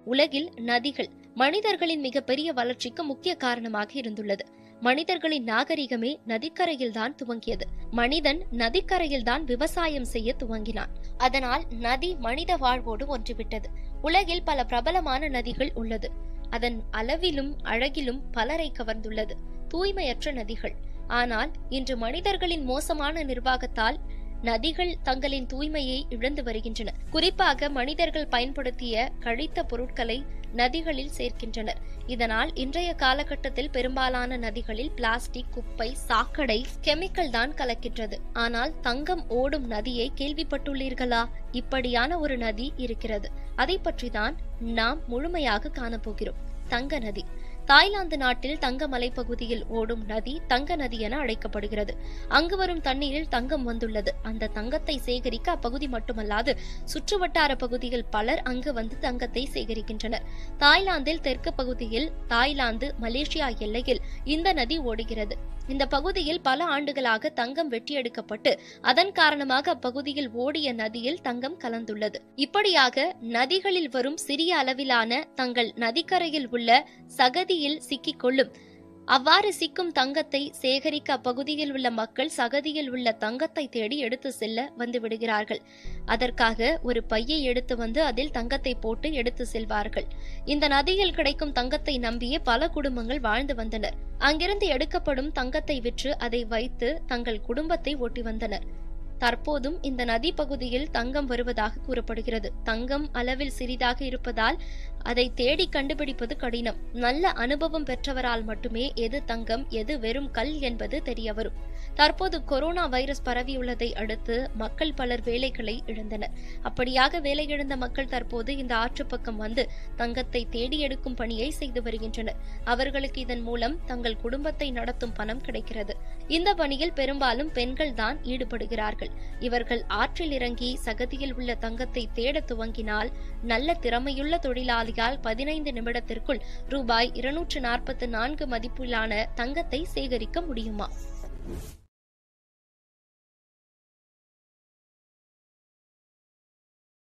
உலகில் நதிகள் மனிதர்களின் மிகப்பெரிய வளர்ச்சிக்கு முக்கிய காரணமாக இருந்துள்ளது மனிதர்களின் நாகரிகமே நதிக்கரையில்தான் துவங்கியது மனிதன் நதிக்கரையில்தான் விவசாயம் செய்ய துவங்கினான் அதனால் நதி மனித வாழ்வோடு ஒன்றுவிட்டது உலகில் பல பிரபலமான நதிகள் உள்ளது அதன் அளவிலும் அழகிலும் பலரை கவர்ந்துள்ளது தூய்மையற்ற நதிகள் ஆனால் இன்று மனிதர்களின் மோசமான நிர்வாகத்தால் நதிகள் தங்களின் தூய்மையை இழந்து வருகின்றன குறிப்பாக மனிதர்கள் பயன்படுத்திய கழித்த பொருட்களை நதிகளில் சேர்க்கின்றனர் இதனால் இன்றைய காலகட்டத்தில் பெரும்பாலான நதிகளில் பிளாஸ்டிக் குப்பை சாக்கடை கெமிக்கல் தான் கலக்கின்றது ஆனால் தங்கம் ஓடும் நதியை கேள்விப்பட்டுள்ளீர்களா இப்படியான ஒரு நதி இருக்கிறது அதை பற்றிதான் நாம் முழுமையாக காணப்போகிறோம் தங்க நதி தாய்லாந்து நாட்டில் தங்க மலைப்பகுதியில் ஓடும் நதி தங்க நதி என அழைக்கப்படுகிறது அங்கு வரும் தண்ணீரில் தங்கம் வந்துள்ளது அந்த தங்கத்தை சேகரிக்க அப்பகுதி மட்டுமல்லாது சுற்றுவட்டார பகுதியில் பலர் அங்கு வந்து தங்கத்தை சேகரிக்கின்றனர் தாய்லாந்தில் தெற்கு பகுதியில் தாய்லாந்து மலேசியா எல்லையில் இந்த நதி ஓடுகிறது இந்த பகுதியில் பல ஆண்டுகளாக தங்கம் வெட்டியெடுக்கப்பட்டு அதன் காரணமாக அப்பகுதியில் ஓடிய நதியில் தங்கம் கலந்துள்ளது இப்படியாக நதிகளில் வரும் சிறிய அளவிலான தங்கள் நதிக்கரையில் உள்ள சகதியில் சிக்கிக்கொள்ளும் அவ்வாறு சிக்கும் தங்கத்தை சேகரிக்க அப்பகுதியில் உள்ள மக்கள் சகதியில் உள்ள தங்கத்தை தேடி எடுத்து செல்ல வந்து விடுகிறார்கள் அதற்காக ஒரு பையை எடுத்து வந்து அதில் தங்கத்தை போட்டு எடுத்து செல்வார்கள் இந்த நதியில் கிடைக்கும் தங்கத்தை நம்பியே பல குடும்பங்கள் வாழ்ந்து வந்தனர் அங்கிருந்து எடுக்கப்படும் தங்கத்தை விற்று அதை வைத்து தங்கள் குடும்பத்தை ஓட்டி வந்தனர் தற்போதும் இந்த நதி பகுதியில் தங்கம் வருவதாக கூறப்படுகிறது தங்கம் அளவில் சிறிதாக இருப்பதால் அதை தேடி கண்டுபிடிப்பது கடினம் நல்ல அனுபவம் பெற்றவரால் மட்டுமே எது தங்கம் எது வெறும் கல் என்பது தெரிய வரும் தற்போது கொரோனா வைரஸ் பரவியுள்ளதை அடுத்து மக்கள் பலர் வேலைகளை இழந்தனர் அப்படியாக வேலை இழந்த மக்கள் தற்போது இந்த ஆற்றுப்பக்கம் வந்து தங்கத்தை தேடி எடுக்கும் பணியை செய்து வருகின்றனர் அவர்களுக்கு இதன் மூலம் தங்கள் குடும்பத்தை நடத்தும் பணம் கிடைக்கிறது இந்த பணியில் பெரும்பாலும் பெண்கள் தான் ஈடுபடுகிறார்கள் இவர்கள் ஆற்றில் இறங்கி சகதியில் உள்ள தங்கத்தை தேட துவங்கினால் நல்ல திறமையுள்ள தொழிலாளியால் பதினைந்து நிமிடத்திற்குள் ரூபாய் இருநூற்று நாற்பத்து நான்கு மதிப்பிலான தங்கத்தை சேகரிக்க முடியுமா